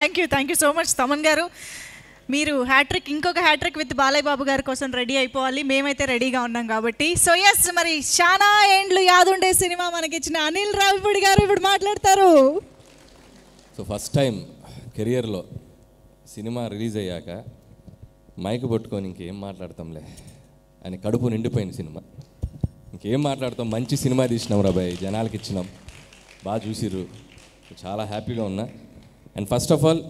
Thank you thank you so much Thaman garu మీరు hat trick ఇంకొక hat trick with Balayya బాబు గారి కోసం రెడీ అయిపోవాలి మేమైతే రెడీగా ఉన్నాం కాబట్టి సో ఎస్ మరి చాలా ఏండ్లు యాదుండే సినిమా మనకిచ్చిన అనిల్ రావిపూడి గారు ఇప్పుడు మాట్లాడతారు సో ఫస్ట్ టైం కెరియర్లో సినిమా రిలీజ్ అయ్యాక మైక్ పట్టుకొని ఇంకేం మాట్లాడతాంలే అని కడుపు నిండిపోయింది సినిమా ఇంకేం మాట్లాడతాం మంచి సినిమా తీసినాం రాబాయ్ జనాలకి ఇచ్చినాం బాగా చూసిర్రు చాలా హ్యాపీగా ఉన్నా అండ్ ఫస్ట్ ఆఫ్ ఆల్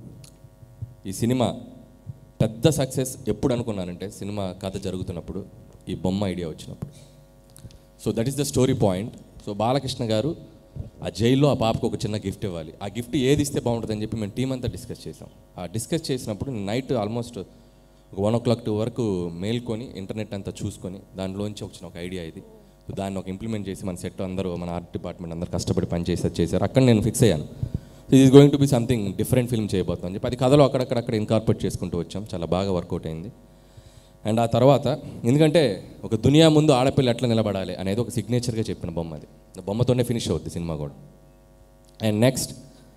ఈ సినిమా పెద్ద సక్సెస్ ఎప్పుడు అనుకున్నానంటే సినిమా కథ జరుగుతున్నప్పుడు ఈ బొమ్మ ఐడియా వచ్చినప్పుడు so that is the story point so Balakrishna garu ఆ జైల్లో ఆ పాపకు ఒక చిన్న గిఫ్ట్ ఇవ్వాలి ఆ గిఫ్ట్ ఏది ఇస్తే బాగుంటుందని చెప్పి మేము టీం అంతా డిస్కస్ చేసాం ఆ డిస్కస్ చేసినప్పుడు నైట్ ఆల్మోస్ట్ ఒక వన్ ఓ క్లాక్ టూ వరకు మేల్కొని ఇంటర్నెట్ అంతా చూసుకొని దానిలోంచి వచ్చిన ఒక ఐడియా ఇది సో దాన్ని ఒక ఇంప్లిమెంట్ చేసి మన సెట్ అందరూ మన ఆర్ట్ డిపార్ట్మెంట్ అందరూ కష్టపడి పని చేసి అది చేశారు అక్కడ నేను ఫిక్స్ అయ్యాను ఇది is going to be something different film చేయబోతాం అని చెప్పి అది కథలో అక్కడక్కడక్కడ ఇన్కార్పొరేట్ చేసుకుంటూ వచ్చాం చాలా బాగా వర్కౌట్ అయింది అండ్ ఆ తర్వాత ఎందుకంటే ఒక దునియా ముందు ఆడపిల్ల ఎట్లా నిలబడాలి అనేది ఒక సిగ్నేచర్గా చెప్పిన బొమ్మ అది ఆ బొమ్మతోనే ఫినిష్ అవుద్ది సినిమా కూడా అండ్ నెక్స్ట్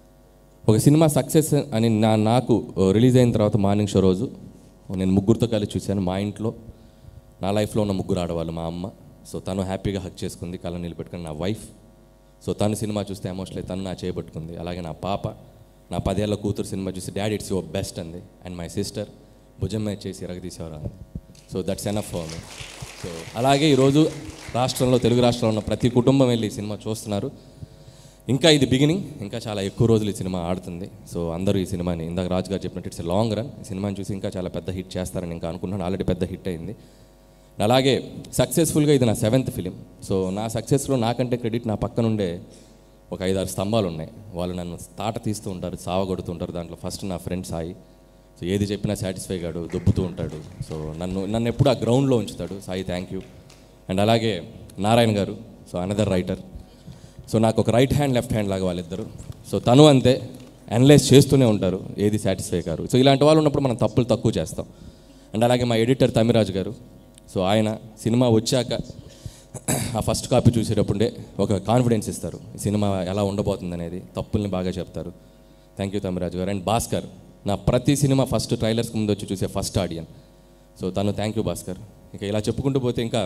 ఒక సినిమా సక్సెస్ అని నా నాకు రిలీజ్ అయిన తర్వాత మార్నింగ్ షో రోజు నేను ముగ్గురితో కలిసి చూశాను మా ఇంట్లో నా లైఫ్లో ఉన్న ముగ్గురు ఆడవాళ్ళు మా అమ్మ సో తను హ్యాపీగా హక్ చేసుకుంది కళ్ళ నిలబెట్టుకుని నా వైఫ్ సో తను సినిమా చూస్తే ఎమోషనల్ తను నా చేయబట్టుకుంది అలాగే నా పాప నా పదేళ్ల కూతురు సినిమా చూసి డాడీ ఇట్స్ యువర్ బెస్ట్ అంది అండ్ మై సిస్టర్ భుజం మీద చేసి ఎరగదీసేవారు అంది so that's enough for me so అలాగే ఈరోజు రాష్ట్రంలో తెలుగు రాష్ట్రంలో ఉన్న ప్రతి కుటుంబం వెళ్ళి ఈ సినిమా చూస్తున్నారు ఇంకా ఇది బిగినింగ్ ఇంకా చాలా ఎక్కువ రోజులు ఈ సినిమా ఆడుతుంది సో అందరూ ఈ సినిమాని ఇందాక రాజు గారు చెప్పినట్టు ఇట్స్ లాంగ్ రన్ ఈ సినిమాని చూసి ఇంకా చాలా పెద్ద హిట్ చేస్తారని ఇంకా అనుకుంటున్నాను ఆల్రెడీ పెద్ద హిట్ అయింది అలాగే సక్సెస్ఫుల్గా ఇది నా సెవెంత్ ఫిలిం సో నా సక్సెస్లో నాకంటే క్రెడిట్ నా పక్కనుండే ఒక ఐదారు స్తంభాలు ఉన్నాయి వాళ్ళు నన్ను తాట తీస్తూ ఉంటారు సావగొడుతూ ఉంటారు దాంట్లో ఫస్ట్ నా ఫ్రెండ్ సాయి సో ఏది చెప్పినా సాటిస్ఫై కాడు దొబ్బుతూ ఉంటాడు సో నన్ను నన్ను ఎప్పుడు ఆ గ్రౌండ్లో ఉంచుతాడు సాయి థ్యాంక్ యూ అండ్ అలాగే నారాయణ గారు సో అనదర్ రైటర్ సో నాకు ఒక రైట్ హ్యాండ్ లెఫ్ట్ హ్యాండ్ లాగా వాళ్ళిద్దరు సో తను అంతే అనలైజ్ చేస్తూనే ఉంటారు ఏది సాటిస్ఫై కారు సో ఇలాంటి వాళ్ళు ఉన్నప్పుడు మనం తప్పులు తక్కువ చేస్తాం అండ్ అలాగే మా ఎడిటర్ తమిరాజు గారు సో ఆయన సినిమా వచ్చాక ఆ ఫస్ట్ కాపీ చూసేటప్పుడే ఒక కాన్ఫిడెన్స్ ఇస్తారు ఈ సినిమా ఎలా ఉండబోతుంది అనేది తప్పుల్ని బాగా చెప్తారు థ్యాంక్ యూ తమిరాజు గారు అండ్ భాస్కర్ నా ప్రతి సినిమా ఫస్ట్ ట్రైలర్స్ ముందు వచ్చి చూసే ఫస్ట్ ఆడియన్ సో తను థ్యాంక్ యూ భాస్కర్ ఇంకా ఇలా చెప్పుకుంటూ పోతే ఇంకా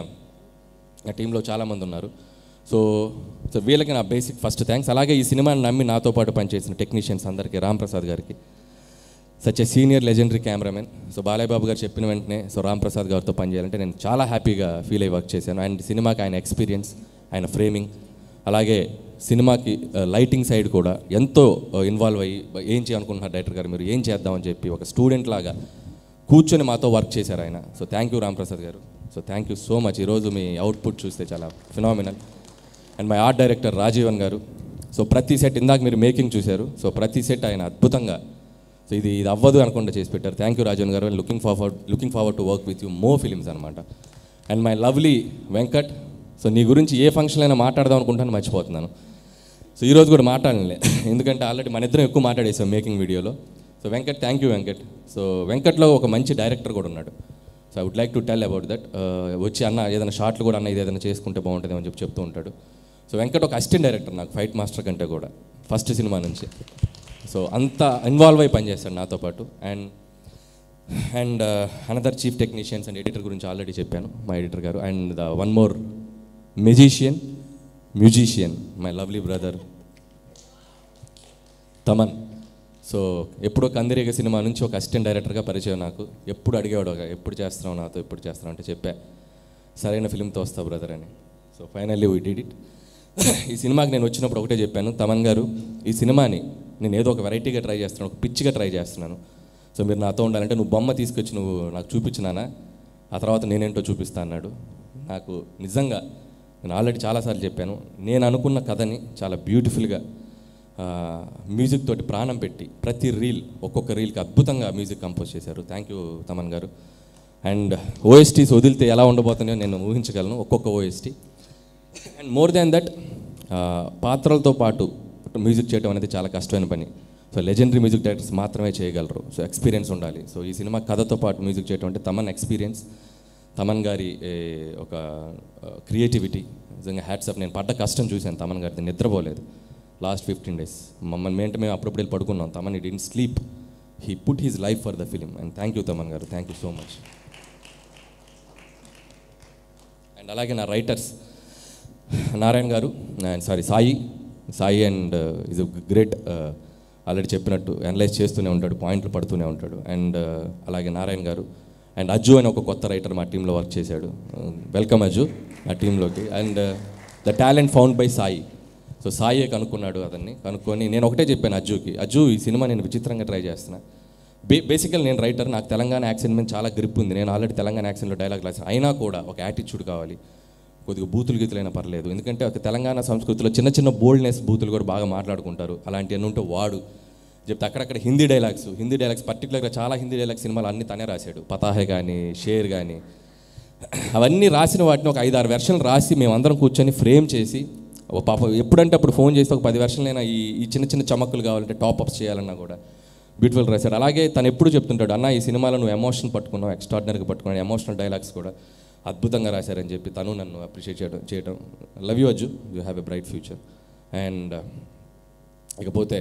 నా టీంలో చాలామంది ఉన్నారు సో సో వీళ్ళకి నా బేసిక్ ఫస్ట్ థ్యాంక్స్ అలాగే ఈ సినిమాని నమ్మి నాతో పాటు పనిచేసిన టెక్నీషియన్స్ అందరికీ రామ్ ప్రసాద్ గారికి such a senior legendary cameraman so Balayya Babu garu చెప్పిన వెంటనే సో రామ్ ప్రసాద్ గారితో పనిచేయాలంటే నేను చాలా హ్యాపీగా ఫీల్ అయ్యి వర్క్ చేశాను అండ్ సినిమాకి ఆయన ఎక్స్పీరియన్స్ ఆయన ఫ్రేమింగ్ అలాగే సినిమాకి లైటింగ్ సైడ్ కూడా ఎంతో ఇన్వాల్వ్ అయ్యి ఏం చేయాలనుకుంటున్నారు డైరెక్టర్ గారు మీరు ఏం చేద్దామని చెప్పి ఒక స్టూడెంట్ లాగా కూర్చొని మాతో వర్క్ చేశారు ఆయన so thank you Ram Prasad garu so thank you so much ఈరోజు మీ అవుట్పుట్ చూస్తే చాలా phenomenal and my art director Rajeevan garu so ప్రతి సెట్ ఇందాక మీరు మేకింగ్ చూశారు సో ప్రతి సెట్ ఆయన అద్భుతంగా సో ఇది ఇది అవ్వదు అనుకుంటా చేసి పెట్టారు thank you Rajeevan garu looking forward looking forward to work with you more films అనమాట and my lovely Venkat so నీ గురించి ఏ ఫంక్షన్ అయినా మాట్లాడదాం అనుకుంటాను మర్చిపోతున్నాను సో ఈరోజు కూడా మాట్లాడలే ఎందుకంటే ఆల్రెడీ మన ఇద్దరం ఎక్కువ మాట్లాడేసాం మేకింగ్ వీడియోలో so Venkat thank you Venkat so వెంకట్లో ఒక మంచి డైరెక్టర్ కూడా ఉన్నాడు so I would like to tell about that వచ్చి అన్న ఏదైనా షార్ట్లు కూడా అన్న ఇది ఏదైనా చేసుకుంటే బాగుంటుంది అని చెప్పి చెప్తూ ఉంటాడు సో వెంకట్ ఒక అసిస్టెంట్ డైరెక్టర్ నాకు ఫైట్ మాస్టర్ కంటే కూడా ఫస్ట్ సినిమా నుంచి సో అంత ఇన్వాల్వ్ అయి పనిచేస్తాడు నాతో పాటు and and another chief technicians and editor గురించి ఆల్రెడీ చెప్పాను మా editor garu and the one more magician musician my lovely brother Thaman so ఎప్పుడో కందిరేగ సినిమా నుంచి ఒక అసిస్టెంట్ డైరెక్టర్గా పరిచయం నాకు ఎప్పుడు అడిగేవాడు ఒక, ఎప్పుడు చేస్తున్నావు నాతో ఎప్పుడు చేస్తున్నావు అంటే చెప్పా సరైన ఫిల్మ్తో వస్తా బ్రదర్ అని so finally we did it ఈ సినిమాకి నేను వచ్చినప్పుడు ఒకటే చెప్పాను తమన్ గారు ఈ సినిమాని నేను ఏదో ఒక వెరైటీగా ట్రై చేస్తున్నాను ఒక పిచ్చిగా ట్రై చేస్తున్నాను సో మీరు నాతో ఉండాలంటే నువ్వు బొమ్మ తీసుకొచ్చి నువ్వు నాకు చూపించినానా ఆ తర్వాత నేనేంటో చూపిస్తా అన్నాడు నాకు నిజంగా నేను ఆల్రెడీ చాలాసార్లు చెప్పాను నేను అనుకున్న కథని చాలా బ్యూటిఫుల్గా మ్యూజిక్ తోటి ప్రాణం పెట్టి ప్రతి రీల్ ఒక్కొక్క రీల్కి అద్భుతంగా మ్యూజిక్ కంపోజ్ చేశారు thank you Thaman garu and OSTs వదిలితే ఎలా ఉండబోతున్నాయో నేను ఊహించగలను ఒక్కొక్క OST and more than that పాత్రలతో పాటు మ్యూజిక్ చేయడం అనేది చాలా కష్టమైన పని సో లెజెండరీ మ్యూజిక్ డైరెక్టర్స్ మాత్రమే చేయగలరు సో ఎక్స్పీరియన్స్ ఉండాలి సో ఈ సినిమా కథతో పాటు మ్యూజిక్ చేయడం అంటే తమన్ ఎక్స్పీరియన్స్ తమన్ గారి ఏ, ఒక క్రియేటివిటీ నిజంగా హ్యాట్స్ అప్ నేను పడ్డ కష్టం చూశాను తమన్ గారిది నిద్రపోలేదు లాస్ట్ ఫిఫ్టీన్ డేస్ మమ్మల్ని మేంటే మేము అప్పుడప్పుడు వెళ్ళి పడుకున్నాం Thaman he didn't sleep he put his life for the film and thank you Thaman garu thank you so much and అలాగే నా writers Narayana garu and sorry Sai Sai and is great already చెప్పినట్టు అనలైజ్ చేస్తూనే ఉంటాడు పాయింట్లు పడుతూనే ఉంటాడు అండ్ అలాగే నారాయణ గారు అండ్ అజ్జు అని ఒక కొత్త రైటర్ మా టీంలో వర్క్ చేశాడు వెల్కమ్ అజ్జు ఆ టీంలోకి and the talent found by Sai so సాయే కనుక్కున్నాడు అతన్ని కనుక్కొని నేను ఒకటే చెప్పాను అజ్జుకి అజ్జు ఈ సినిమా నేను విచిత్రంగా ట్రై చేస్తున్నా బే బేసికల్ నేను రైటర్ నాకు తెలంగాణ యాక్సెంట్ మీద చాలా గ్రిప్ ఉంది నేను ఆల్రెడీ తెలంగాణ యాక్సెంట్లో డైలాగ్ రాసాను అయినా కూడా ఒక యాటిట్యూడ్ కావాలి కొద్దిగా బూతులు గీతులైనా పర్లేదు ఎందుకంటే ఒక తెలంగాణ సంస్కృతిలో చిన్న చిన్న బోల్డ్నెస్ బూతులు కూడా బాగా మాట్లాడుకుంటారు అలాంటివన్నీ ఉంటే వాడు చెప్తే అక్కడక్కడ హిందీ డైలాగ్స్ హిందీ డైలాగ్స్ పర్టికులర్గా చాలా హిందీ డైలాగ్ సినిమాలు అన్ని తనే రాశాడు పతాహే కానీ షేర్ కానీ అవన్నీ రాసిన వాటిని ఒక ఐదారు వెర్షన్లు రాసి మేమందరం కూర్చొని ఫ్రేమ్ చేసి ఓ పాప ఎప్పుడంటే అప్పుడు ఫోన్ చేస్తే ఒక పది వెర్షన్లైనా ఈ ఈ చిన్న చిన్న చమక్కులు కావాలంటే టాప్ అప్స్ చేయాలన్నా కూడా బ్యూటిఫుల్ రాశాడు అలాగే తను ఎప్పుడు చెప్తుంటాడు అన్న ఈ సినిమాలో నువ్వు ఎమోషన్ పట్టుకున్నావు ఎక్స్ట్రాడినరీగా పట్టుకున్నావు ఎమోషనల్ డైలాగ్స్ కూడా అద్భుతంగా రాశారని చెప్పి తను నన్ను అప్రిషియేట్ చేయడం చేయడం love you Ajju you have a bright future and ఇకపోతే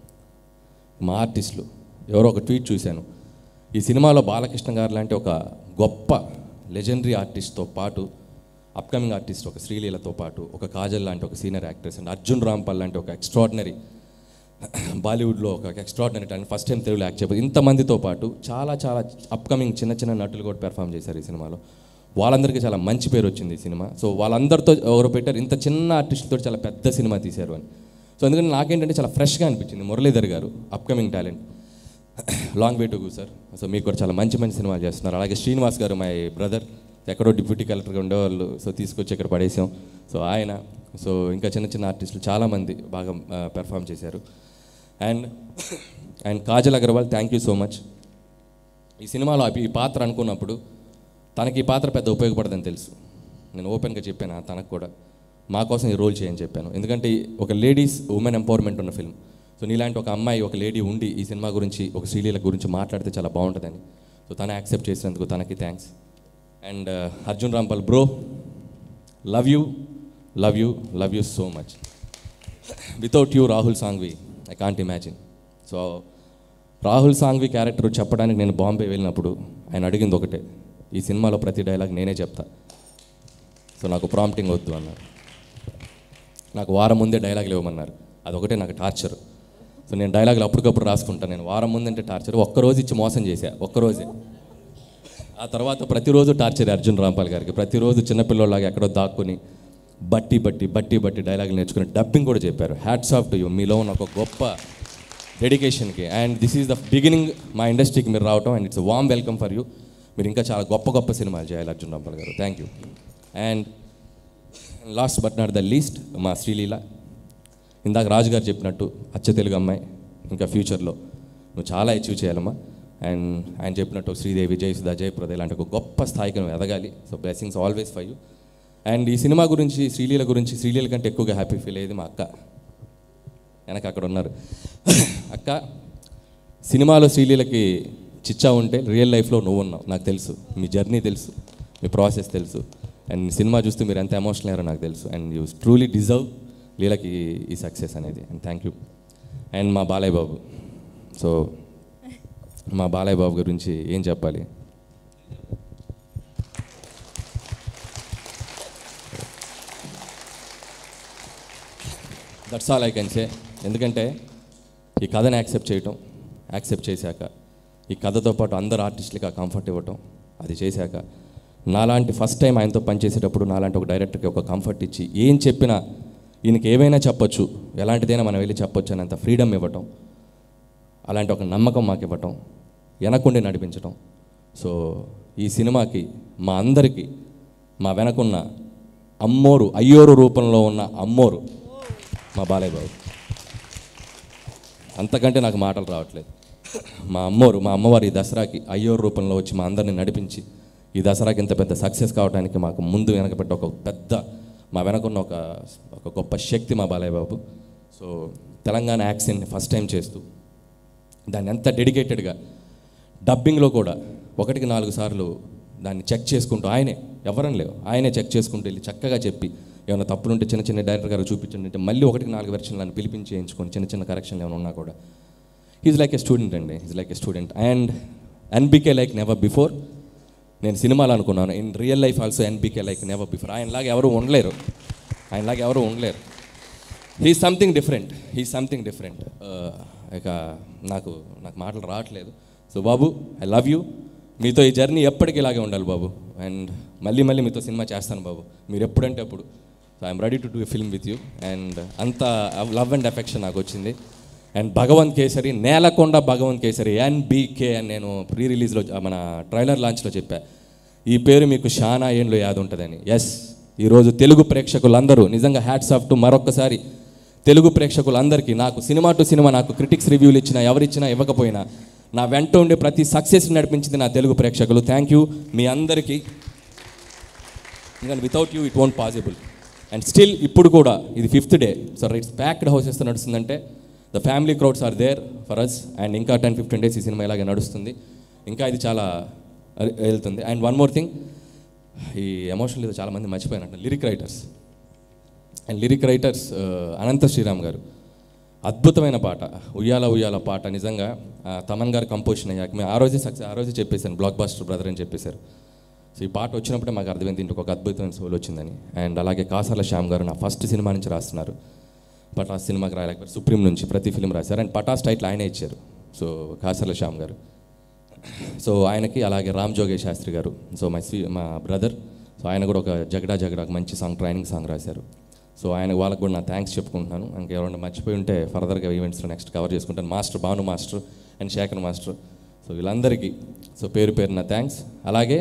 మా ఆర్టిస్టులు ఎవరో ఒక ట్వీట్ చూశాను ఈ సినిమాలో బాలకృష్ణ గారు లాంటి ఒక గొప్ప లెజెండరీ ఆర్టిస్ట్తో పాటు అప్కమింగ్ ఆర్టిస్ట్ ఒక శ్రీలీలతో పాటు ఒక కాజల్ లాంటి ఒక senior actress and Arjun Rampal లాంటి ఒక ఎక్స్ట్రాడినరీ బాలీవుడ్లో ఒక ఎక్స్ట్రాడినరీ టాలెంట్ ఫస్ట్ టైం తెలుగులో యాక్ట్ చేయబోతుంది ఇంతమందితో పాటు చాలా చాలా అప్కమింగ్ చిన్న చిన్న నటులు కూడా పెర్ఫామ్ చేశారు ఈ సినిమాలో వాళ్ళందరికీ చాలా మంచి పేరు వచ్చింది ఈ సినిమా సో వాళ్ళందరితో ఎవరు పెట్టారు ఇంత చిన్న ఆర్టిస్టులతో చాలా పెద్ద సినిమా తీశారు అని సో ఎందుకంటే నాకేంటంటే చాలా ఫ్రెష్గా అనిపించింది Muralidhar garu upcoming talent long way to go sir so మీకు కూడా చాలా మంచి మంచి సినిమాలు చేస్తున్నారు అలాగే శ్రీనివాస్ గారు మై బ్రదర్ ఎక్కడో డిప్యూటీ కలెక్టర్గా ఉండేవాళ్ళు సో తీసుకొచ్చి ఇక్కడ పడేసాం సో ఆయన సో ఇంకా చిన్న చిన్న ఆర్టిస్టులు చాలామంది బాగా పెర్ఫామ్ చేశారు and and Kajal Aggarwal thank you so much ఈ సినిమాలో ఈ పాత్ర అనుకున్నప్పుడు తనకి ఈ పాత్ర పెద్ద ఉపయోగపడదని తెలుసు నేను ఓపెన్గా చెప్పాను తనకు కూడా మా కోసం ఈ రోల్ చేయని చెప్పాను ఎందుకంటే ఒక లేడీస్ ఉమెన్ ఎంపవర్మెంట్ ఉన్న ఫిల్మ్ సో నీలాంటి ఒక అమ్మాయి ఒక లేడీ ఉండి ఈ సినిమా గురించి ఒక శ్రీలీల గురించి మాట్లాడితే చాలా బాగుంటుందని సో తను యాక్సెప్ట్ చేసినందుకు తనకి thanks and Arjun Rampal bro love you love you love you so much without you Rahul Sanghvi I can't imagine so Rahul Sanghvi character చెప్పడానికి నేను బాంబే వెళ్ళినప్పుడు ఆయన అడిగింది ఒకటే ఈ సినిమాలో ప్రతి డైలాగ్ నేనే చెప్తా సో నాకు ప్రాంప్టింగ్ వద్దు అన్నారు నాకు వారం ముందే డైలాగులు ఇవ్వమన్నారు అదొకటే నాకు టార్చర్ సో నేను డైలాగులు అప్పటికప్పుడు రాసుకుంటాను నేను వారం ముందు అంటే టార్చర్ ఒక్కరోజు ఇచ్చి మోసం చేశా ఒక్కరోజే ఆ తర్వాత ప్రతిరోజు టార్చర్ అర్జున్ రాంపాల్ గారికి ప్రతిరోజు చిన్నపిల్లలాగా ఎక్కడో దాక్కుని బట్టి బట్టి బట్టి బట్టి డైలాగులు నేర్చుకుని డబ్బింగ్ కూడా చెప్పారు హ్యాట్స్ ఆఫ్ టు యూ మీలో ఉన్న ఒక గొప్ప డెడికేషన్కి and this is the beginning మా ఇండస్ట్రీకి మీరు రావటం and it's warm welcome for you మీరు ఇంకా చాలా గొప్ప గొప్ప సినిమాలు చేయాలి Arjun Rampal garu thank you and last but not the least మా శ్రీలీల ఇందాక రాజు గారు చెప్పినట్టు అచ్చ తెలుగు అమ్మాయి ఇంకా ఫ్యూచర్లో నువ్వు చాలా అచీవ్ చేయాలమ్మా అండ్ ఆయన చెప్పినట్టు శ్రీదేవి జయసుధా జయప్రద ఇలాంటి ఒక గొప్ప స్థాయికి నువ్వు ఎదగాలి so blessings always for you and ఈ సినిమా గురించి శ్రీలీల గురించి శ్రీలీల కంటే ఎక్కువగా హ్యాపీ ఫీల్ అయ్యేది మా అక్క వెనక అక్కడ ఉన్నారు అక్క సినిమాలో శ్రీలీలకి చిచ్చా ఉంటే రియల్ లైఫ్లో నువ్వు ఉన్నావు నాకు తెలుసు మీ జర్నీ తెలుసు మీ ప్రాసెస్ తెలుసు అండ్ సినిమా చూస్తే మీరు ఎంత ఎమోషనల్ అయ్యారో నాకు తెలుసు అండ్ యూ ట్రూలీ డిజర్వ్ లీలకి ఈ సక్సెస్ అనేది అండ్ థ్యాంక్ యూ అండ్ మా బాలయ్య బాబు సో మా బాలయ్య బాబు గురించి ఏం చెప్పాలి that's all I can say ఎందుకంటే ఈ కథని యాక్సెప్ట్ చేయటం యాక్సెప్ట్ చేశాక ఈ కథతో పాటు అందరు ఆర్టిస్టులకి ఆ కంఫర్ట్ ఇవ్వటం అది చేశాక నాలాంటి ఫస్ట్ టైం ఆయనతో పనిచేసేటప్పుడు నాలాంటి ఒక డైరెక్టర్కి ఒక కంఫర్ట్ ఇచ్చి ఏం చెప్పినా ఈయనకి ఏమైనా చెప్పొచ్చు ఎలాంటిదైనా మనం వెళ్ళి చెప్పొచ్చు అనేంత ఫ్రీడమ్ ఇవ్వటం అలాంటి ఒక నమ్మకం మాకు ఇవ్వటం వెనకుండి నడిపించటం సో ఈ సినిమాకి మా అందరికీ మా వెనకున్న అమ్మోరు అయ్యోరు రూపంలో ఉన్న అమ్మోరు మా బాలయ్య బాబు అంతకంటే నాకు మాటలు రావట్లేదు మా అమ్మోరు మా అమ్మవారి ఈ దసరాకి అయ్యోరు రూపంలో వచ్చి మా అందరిని నడిపించి ఈ దసరాకి ఇంత పెద్ద సక్సెస్ కావడానికి మాకు ముందు వెనకబెట్ట ఒక పెద్ద మా వెనకున్న ఒక ఒక గొప్ప శక్తి మా బాలయ్య బాబు సో తెలంగాణ యాక్సెంట్ని ఫస్ట్ టైం చేస్తూ దాన్ని ఎంత డెడికేటెడ్గా డబ్బింగ్లో కూడా ఒకటికి నాలుగు సార్లు దాన్ని చెక్ చేసుకుంటూ ఆయనే ఎవరని లేవు ఆయనే చెక్ చేసుకుంటూ వెళ్ళి చక్కగా చెప్పి ఏమైనా తప్పులు ఉంటే చిన్న చిన్న డైరెక్టర్ గారు చూపించండి అంటే మళ్ళీ ఒకటికి నాలుగు వెర్షన్లు నన్ను పిలిపించి చేయించుకొని చిన్న చిన్న కరెక్షన్లు ఏమైనా ఉన్నా కూడా ఈజ్ లైక్ ఎ స్టూడెంట్ అండి is like a student and NBK like never before నేను సినిమాలు అనుకున్నాను in real life also NBK like never before ఆయనలాగా ఎవరు ఉండలేరు ఆయనలాగా ఎవరు ఉండలేరు he something different he something different ఇక నాకు నాకు మాటలు రావట్లేదు సో బాబు ఐ లవ్ యూ మీతో ఈ జర్నీ ఎప్పటికీ ఇలాగే ఉండాలి బాబు అండ్ మళ్ళీ మళ్ళీ మీతో సినిమా చేస్తాను బాబు మీరు ఎప్పుడంటే అప్పుడు so I'm ready to do film with you and అంత లవ్ అండ్ అఫెక్షన్ నాకు వచ్చింది అండ్ భగవంత్ కేసరి నేలకొండ భగవంత్ కేసరి ఎన్బీకే అని నేను ప్రీ రిలీజ్లో మన ట్రైలర్ లాంచ్లో చెప్పా ఈ పేరు మీకు షానా ఏండ్లో యాద ఉంటుందని ఎస్ ఈరోజు తెలుగు ప్రేక్షకులందరూ నిజంగా హ్యాట్స్ ఆఫ్ టు మరొక్కసారి తెలుగు ప్రేక్షకులందరికీ నాకు సినిమా టు సినిమా నాకు క్రిటిక్స్ రివ్యూలు ఇచ్చినా ఎవరిచ్చినా ఇవ్వకపోయినా నా వెంట ఉండే ప్రతి సక్సెస్ నడిపించింది నా తెలుగు ప్రేక్షకులు థ్యాంక్ యూ మీ అందరికీ ఇంకా without you it won't possible and still ఇప్పుడు కూడా ఇది fifth day so it's packed houses నడుస్తుందంటే the family crowds are there for us and ఇంకా టెన్ ఫిఫ్టీన్ డేస్ ఈ సినిమా ఇలాగే నడుస్తుంది ఇంకా ఇది చాలా అరి- వెళ్తుంది అండ్ వన్ మోర్ థింగ్ ఈ ఎమోషనల్ ఇది చాలామంది మర్చిపోయినట్టు lyric writers and lyric writers Anantha Sriram garu అద్భుతమైన పాట ఉయ్యాల ఉయ్యాల పాట నిజంగా ఆ, తమన్ గారు కంపోజిషన్ అయ్యాక మేము ఆ రోజే సక్సెస్ ఆ రోజే చెప్పేశాను బ్లాక్ బాస్టర్ బ్రదర్ అని చెప్పేశారు సో ఈ పాట వచ్చినప్పుడే మాకు అర్థమైంది ఇంటికి ఒక అద్భుతమైన సోల్ వచ్చిందని అండ్ అలాగే కాసాల శ్యామ్ గారు నా ఫస్ట్ సినిమా నుంచి రాస్తున్నారు పటాస్ సినిమాకి రాయలేకపోయారు సుప్రీం నుంచి ప్రతి ఫిలిం రాశారు అండ్ పటాస్ టైటిల్ ఆయనే ఇచ్చారు సో కాసాల శ్యామ్ గారు సో ఆయనకి అలాగే రామ్ జోగేష్ శాస్త్రి గారు సో మై స్వీ మా బ్రదర్ సో ఆయన కూడా ఒక జగడా జగడా ఒక మంచి సాంగ్ ట్రైనింగ్ సాంగ్ రాశారు సో ఆయన వాళ్ళకి కూడా నా థ్యాంక్స్ చెప్పుకుంటున్నాను ఇంకెవరైనా మర్చిపోయి ఉంటే ఫర్దర్గా ఈవెంట్స్లో నెక్స్ట్ కవర్ చేసుకుంటాను master Bhanu master and Sekhar master so వీళ్ళందరికీ సో పేరు పేరు నా థ్యాంక్స్ అలాగే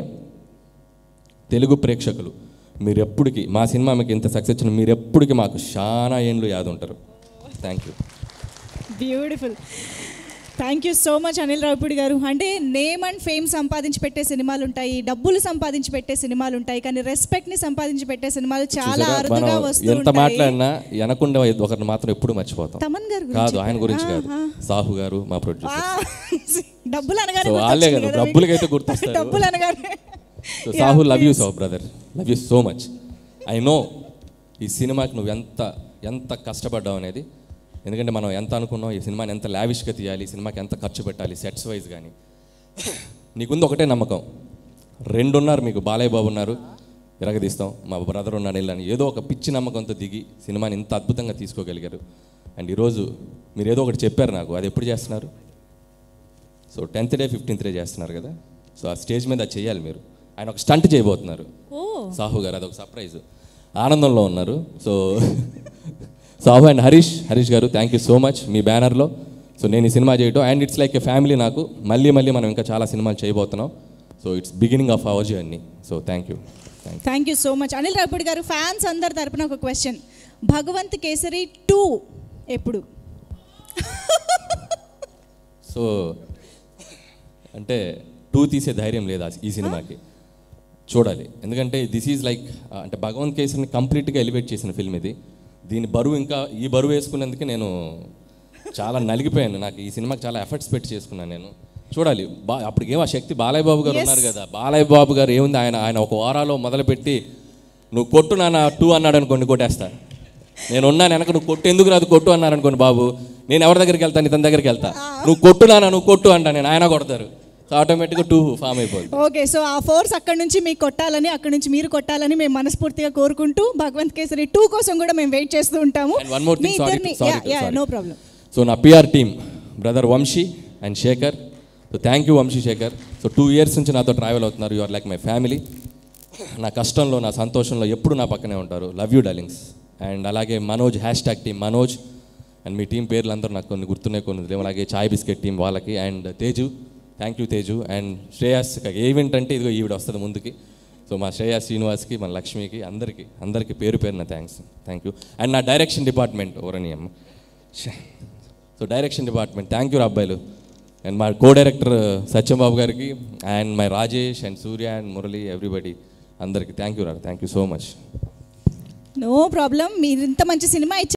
తెలుగు ప్రేక్షకులు మీరు ఎప్పటికీ మా సినిమా మీకు ఇంత సక్సెస్ వచ్చిన మీరు ఎప్పటికీ మాకు చాలా ఏండ్లు యాద ఉంటారు thank you beautiful thank you so much Anil Ravipudi garu అంటే నేమ్ అండ్ ఫేమ్ సంపాదించి పెట్టే సినిమాలు ఉంటాయి డబ్బులు సంపాదించి పెట్టే సినిమాలు ఉంటాయి కానీ రెస్పెక్ట్ ని సంపాదించి పెట్టే సినిమాలు చాలా చూసారా? అరుదుగా మనం వస్తూ ఎంత ఉంటాయి మాట్లాడినా వెనకుండా ఒకరిని మాత్రం ఎప్పుడు మర్చిపోతాం తమన్ గారు కాదు ఆయన గురించి కాదు సాహు గారు మా ఆ, ప్రొడ్యూసర్ డబ్బులు అనగానే సో వాళ్ళే గుర్తొచ్చింది కదా కదా డబ్బులకైతే మీకు. గుర్తొస్తారు డబ్బులు అనగానే so Sahu love you so brother love you so much I know ఈ సినిమాకి నువ్వు ఎంత ఎంత కష్టపడ్డావు అనేది ఎందుకంటే మనం ఎంత అనుకున్నాం ఈ సినిమాని ఎంత లావిష్గా తీయాలి ఈ సినిమాకి ఎంత ఖర్చు పెట్టాలి సెట్స్ వైజ్ కానీ నీకుంది ఒకటే నమ్మకం రెండున్నారు మీకు బాలయ్య బాబు ఉన్నారు ఇరగదీస్తాం మా బ్రదర్ ఉన్నాడు ఇల్లని ఏదో ఒక పిచ్చి నమ్మకంతో దిగి సినిమాని ఇంత అద్భుతంగా తీసుకోగలిగారు అండ్ ఈరోజు మీరు ఏదో ఒకటి చెప్పారు నాకు అది ఎప్పుడు చేస్తున్నారు so tenth day fifteenth day చేస్తున్నారు కదా సో ఆ స్టేజ్ మీద అది చేయాలి మీరు ఆయన ఒక స్టంట్ చేయబోతున్నారు ఓ సాహు గారు అదొక సర్ప్రైజ్ ఆనందంలో ఉన్నారు so Sahu and Harish Harish garu thank you so much మీ బ్యానర్లో సో నేను ఈ సినిమా చేయటం and it's like a family నాకు మళ్ళీ మళ్ళీ మనం ఇంకా చాలా సినిమాలు చేయబోతున్నాం so it's beginning of our journey so thank you thank thank you so much Anil Ravipudi garu fans అందరి తరపున ఒక క్వశ్చన్ భగవంత్ కేసరి టూ ఎప్పుడు సో అంటే టూ తీసే ధైర్యం లేదు ఆ- ఈ సినిమాకి చూడాలి ఎందుకంటే దిస్ ఈజ్ లైక్ అంటే భగవంత్ కేసుని కంప్లీట్గా ఎలివేట్ చేసిన ఫిల్మ్ ఇది దీని బరువు ఇంకా ఈ బరువు వేసుకున్నందుకే నేను చాలా నలిగిపోయాను నాకు ఈ సినిమాకి చాలా ఎఫర్ట్స్ పెట్టి చేసుకున్నాను నేను చూడాలి బా అప్పటికేం ఆ శక్తి బాలయ్య బాబు గారు ఉన్నారు కదా బాలయ్య బాబు గారు ఏముంది ఆయన ఆయన ఒక వారాలో మొదలుపెట్టి నువ్వు కొట్టు నాన్న టూ అన్నాడు అనుకోండి కొట్టేస్తా నేను ఉన్నాను వెనక నువ్వు కొట్టు ఎందుకు రాదు కొట్టు అన్నారు అనుకోండి బాబు నేను ఎవరి దగ్గరికి వెళ్తాను ఇతని దగ్గరికి వెళ్తా నువ్వు కొట్టు నాన్న నువ్వు కొట్టు అంటా నేను ఆయన కొడతారు సో ఆటోమేటిక్గా టూ ఫామ్ అయిపోతుంది ఓకే సో ఆ ఫోర్స్ అక్కడ నుంచి మీకు కొట్టాలని అక్కడ నుంచి మీరు కొట్టాలని మేము మనస్ఫూర్తిగా కోరుకుంటూ భగవంత్ కేసరి టూ కోసం కూడా మేము వెయిట్ చేస్తూ ఉంటాము And one more thing, మీ sorry ఇద్దరిని to- sorry to- sorry. No problem so నా PR team brother Vamsi and Sekhar so thank you Vamsi Sekhar so two years నుంచి నాతో ట్రావెల్ అవుతున్నారు you are like my family నా కష్టంలో నా సంతోషంలో ఎప్పుడు నా పక్కనే ఉంటారు లవ్ యూ డార్లింగ్స్ అండ్ అలాగే Manoj hash tag team Manoj and మీ టీం పేర్లు అందరూ నాకు కొన్ని గుర్తున్నాయి కొన్ని లేవు. అలాగే చాయ్ బిస్కెట్ టీం వాళ్ళకి and Teju thank you Teju and Shreyas event అంటే ఇదిగో ఈవిడ వస్తుంది ముందుకి సో మా శ్రేయాస్ శ్రీనివాస్కి మన లక్ష్మికి అందరికీ అందరికీ పేరు పేరున థ్యాంక్స్ థ్యాంక్ యూ అండ్ నా డైరెక్షన్ డిపార్ట్మెంట్ ఓరని అమ్మ so direction department thank you అబ్బాయిలు అండ్ మా కో డైరెక్టర్ సత్యంబాబు గారికి and my Rajesh and Surya and Murali everybody అందరికీ థ్యాంక్ యూ రా thank you so much no problem మీరు ఇంత మంచి సినిమా ఇచ్చారు